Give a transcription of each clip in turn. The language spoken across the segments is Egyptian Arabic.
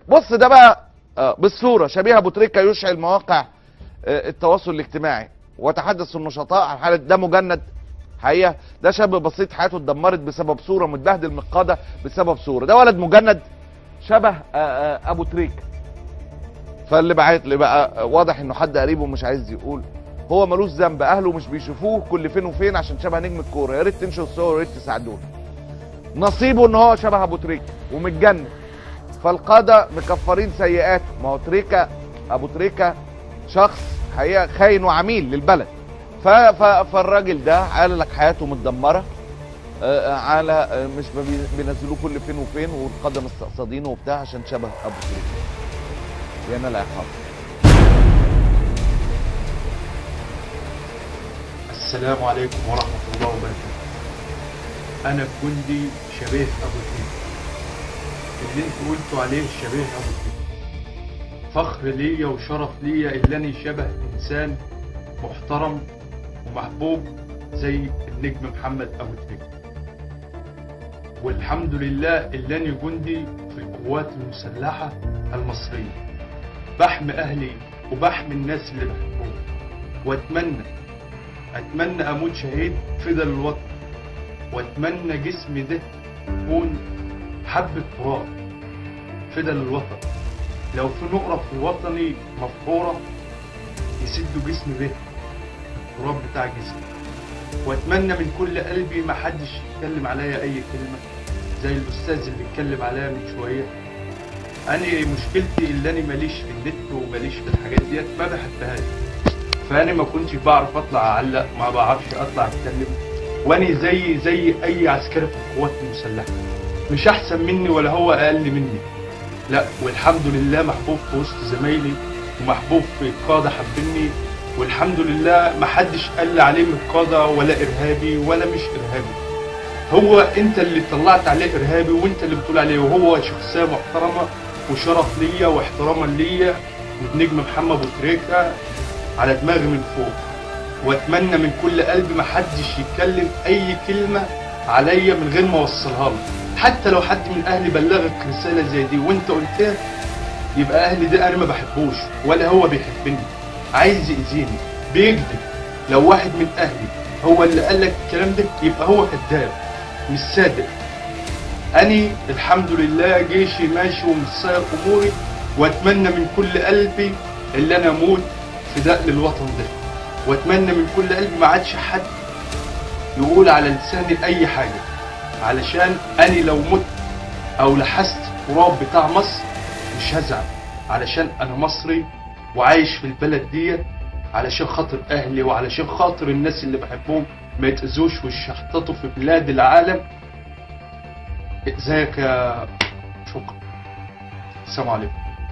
بص ده بقى آه، بالصوره شبيه ابو تريكه يشعل مواقع آه، التواصل الاجتماعي وتحدث النشطاء عن حاله ده مجند حقيقه ده شاب بسيط حياته اتدمرت بسبب صوره متبهدل من القاده بسبب صوره ده ولد مجند شبه آه، آه، ابو تريكه فاللي بعت لي بقى آه، واضح انه حد قريبه مش عايز يقول هو ملوش ذنب اهله مش بيشوفوه كل فين وفين عشان شبه نجم الكوره يا ريت تنشروا الصور يا ريت تساعدونا نصيبه ان هو شبه ابو تريكه ومتجنن فالقاده مكفرين سيئاته ما هو تريكه ابو تريكه شخص حقيقه خاين وعميل للبلد ف... ف... فالراجل ده قال لك حياته متدمره آه، آه، على آه، مش بي- بينزلوه كل فين وفين والقاده مستقصدينه وبتاع عشان شبه ابو تريكه يا لا يحافظ السلام عليكم ورحمة الله وبركاته أنا جندي شبيه أبو تريكة اللي انتوا قلتوا عليه شبيه أبو تريكة فخر ليا وشرف ليا اللي أنا شبه إنسان محترم ومحبوب زي النجم محمد أبو تريكة والحمد لله اللي أنا جندي في القوات المسلحة المصرية بحمي أهلي وبحمي الناس اللي بحبهم وأتمنى اتمنى اموت شهيد فدا للوطن واتمنى جسمي ده يكون حبة تراب فدا للوطن لو في نقرة في وطني مفحورة يسدوا جسمي به التراب بتاع جسمي واتمنى من كل قلبي ما حدش يتكلم عليا اي كلمة زي الاستاذ اللي اتكلم عليا من شوية انا مشكلتي اللي انا ماليش في النت وماليش في الحاجات ديت ما بحبهاش فانا ما كنتش بعرف اطلع اعلق ما بعرفش اطلع اتكلم وانا زي زي اي عسكري في القوات المسلحه مش احسن مني ولا هو اقل مني لا والحمد لله محبوب في وسط زمايلي ومحبوب في القاده حابيني والحمد لله ما حدش قال لي عليه من القاده ولا ارهابي ولا مش ارهابي هو انت اللي طلعت عليه ارهابي وانت اللي بتقول عليه وهو شخصيه محترمه وشرف ليا واحتراما ليا والنجم محمد ابو تريكه على دماغي من فوق واتمنى من كل قلبي ما حدش يتكلم اي كلمه عليا من غير ما اوصلها له حتى لو حد من اهلي بلغك رساله زي دي وانت قلتها يبقى اهلي ده انا ما بحبوش ولا هو بيحبني عايز يأذيني بيكذب لو واحد من اهلي هو اللي قال لك الكلام ده يبقى هو كذاب مش صادق اني الحمد لله جيشي ماشي ومسير اموري واتمنى من كل قلبي اللي انا اموت فداء للوطن ده واتمنى من كل قلبي ما عادش حد يقول على لساني اي حاجه علشان اني لو مت او لحست التراب بتاع مصر مش هزعل علشان انا مصري وعايش في البلد ديت علشان خاطر اهلي وعلشان خاطر الناس اللي بحبهم ما يتأذوش ويشحططوا في بلاد العالم ازيك يا شكرا السلام عليكم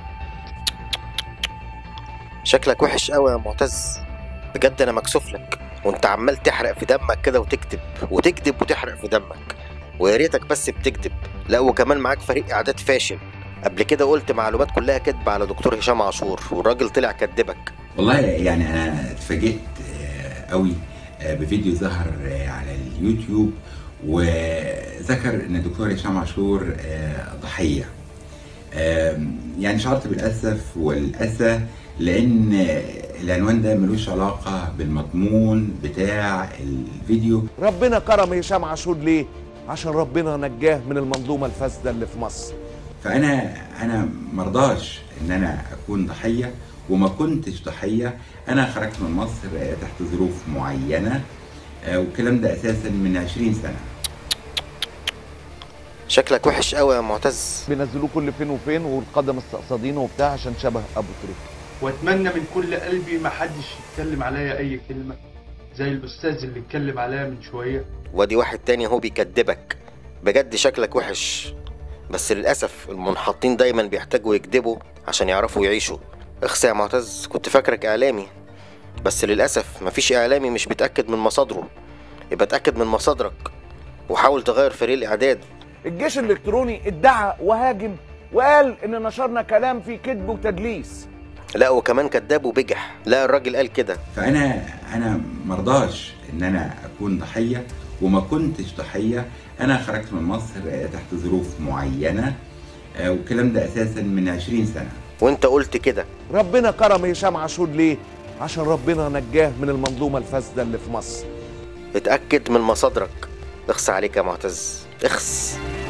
شكلك وحش قوي يا معتز بجد انا مكسوف لك وانت عمال تحرق في دمك كده وتكذب وتكذب وتحرق في دمك ويا ريتك بس بتكذب لا وكمان معاك فريق اعداد فاشل قبل كده قلت معلومات كلها كذب على دكتور هشام عاشور والراجل طلع كدبك والله يعني انا اتفاجئت آه، قوي آه، بفيديو ظهر آه، على اليوتيوب وذكر ان الدكتور هشام عاشور آه، ضحيه آم، يعني شعرت بالاسف والاسى لان العنوان ده ملوش علاقه بالمضمون بتاع الفيديو ربنا كرم هشام عاشور ليه عشان ربنا نجاه من المنظومه الفاسده اللي في مصر فانا انا مرضاش ان انا اكون ضحيه وما كنتش ضحيه انا خرجت من مصر آه، تحت ظروف معينه آه، والكلام ده اساسا من 20 سنه شكلك وحش قوي يا معتز بينزلوه كل فين وفين والقاده مستقصدينه وبتاع عشان شبه ابو تريكه واتمنى من كل قلبي ما حدش يتكلم عليا اي كلمه زي الاستاذ اللي اتكلم عليا من شويه وادي واحد تاني هو بيكدبك بجد شكلك وحش بس للأسف المنحطين دايما بيحتاجوا يكذبوا عشان يعرفوا يعيشوا اخسى يا معتز كنت فاكرك إعلامي بس للأسف مفيش إعلامي مش بيتأكد من مصادره يبقى اتأكد من مصادرك وحاول تغير فريق الإعداد الجيش الالكتروني ادعى وهاجم وقال ان نشرنا كلام فيه كذب وتدليس لا وكمان كذاب وبجح لا الراجل قال كده فانا انا مرضاش ان انا اكون ضحيه وما كنتش ضحيه انا خرجت من مصر آه، تحت ظروف معينه آه، والكلام ده اساسا من 20 سنه وانت قلت كده ربنا كرم هشام عاشور ليه عشان ربنا نجاه من المنظومه الفاسده اللي في مصر اتأكد من مصادرك اخس عليك يا معتز اخس